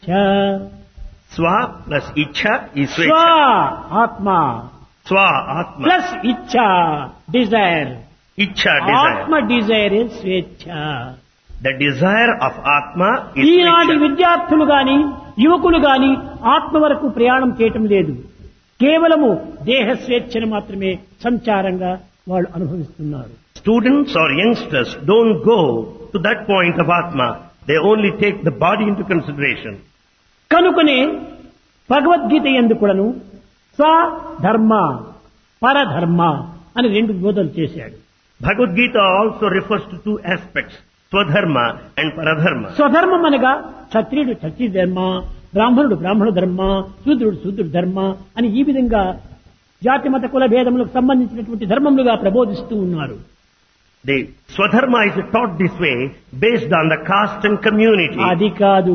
Swa plus Icha is స్వ Svecha. ఆత్మ Swa Atma. Plus ఇచ్చ డిజైర్ Icha ఆత్మ desire. డిజైర్ స్వేచ్ఛ The desire of Atma is ఈనాటి Svecha. విద్యార్థులు గాని యువకులు గాని ఆత్మ వరకు ప్రయాణం చేయటం లేదు కేవలము దేహ స్వేచ్ఛను మాత్రమే సంచారంగా వాళ్ళు అనుభవిస్తున్నారు Students or youngsters don't go to that point of Atma. They only take the body into consideration. కనుకనే భగవద్గీత ఎందుకుడను స్వధర్మ పరధర్మ అని రెండు బోధలు చేశాడు Bhagavad Gita also refers to two aspects, Swadharma and Paradharma. స్వధర్మం అనగా క్షత్రియుడు క్షత్రియ ధర్మ బ్రాహ్మణుడు బ్రాహ్మణ ధర్మ శూద్రుడు శూద్రుడు ధర్మ అని ఈ విధంగా జాతి మత కుల భేదములకు సంబంధించినటువంటి ధర్మములుగా ప్రబోధిస్తూ ఉన్నారు The Swadharma is taught this way based on the caste and community. అది కాదు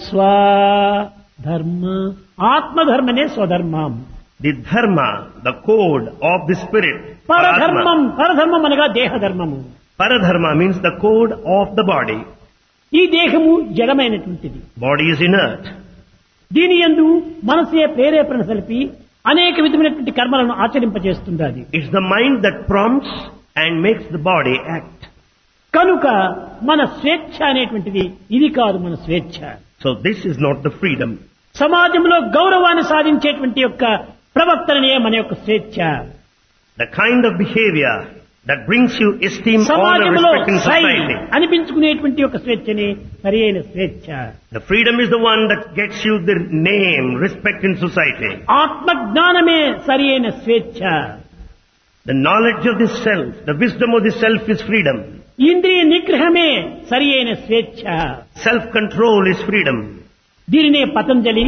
స్వధర్మ ఆత్మధర్మనే స్వధర్మం The Dharma, the code of the spirit. పరధర్మం Paradharma. పరధర్మం అనగా దేహధర్మము Paradharma means the code of the body. ఈ దేహము జడమైనటువంటిది Body is inert. దీని యందు మనసే ప్రేరేపణ సలిపి అనేక విధమైనటువంటి కర్మలను ఆచరింపజేస్తుండాలి It's the mind that prompts and makes the body act. కనుక మన స్వేచ్ఛ అనేటువంటిది ఇది కాదు మన స్వేచ్ఛ So this is not the freedom. సమాజంలో గౌరవాన్ని సాధించేటువంటి యొక్క ప్రవర్తననే మన యొక్క స్వేచ్ఛ The kind of behavior that brings you esteem, honor, సమాజంలో respect in సై society. అనిపించుకునేటువంటి యొక్క స్వేచ్ఛని సరి అయిన స్వేచ్ఛ The freedom is the one that gets you the name, respect in society. ఆత్మజ్ఞానమే సరి అయిన స్వేచ్ఛ The knowledge of the self, the wisdom of the self is freedom. ఇంద్రియ నిగ్రహమే సరి అయిన స్వేచ్ఛ Self-control is freedom. దీనినే పతంజలి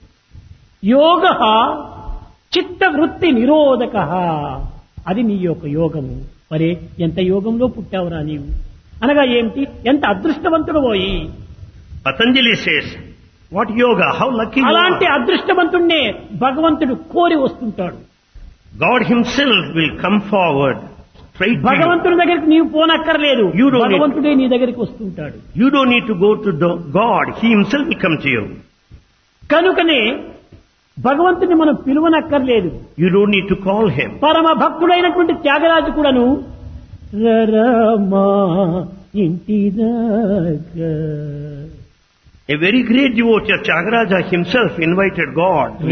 యోగ చిత్తవృత్తి నిరోధక అది నీ యొక్క యోగము మరే ఎంత యోగంలో పుట్టావురా నీవు అనగా ఏమిటి ఎంత అదృష్టవంతుడు పోయి Patanjali says, what yoga, how lucky you అలాంటి are. అదృష్టవంతుణ్ణే భగవంతుడు కోరి వస్తుంటాడు God himself will come forward straight to you. భగవంతుడి దగ్గరికి నీవు పోనక్కర్లేదు You don't need- భగవంతుడే నీ దగ్గరికి వస్తుంటాడు You don't need to go to the God. He himself will come to you. కనుకనే భగవంతుని మనం పిలువనక్కర్లేదు You don't need to call him. పరమ భక్తుడైనటువంటి త్యాగరాజు కూడాను రరమా ఇంటి దాకా A very great devotee of Chagaraja himself invited God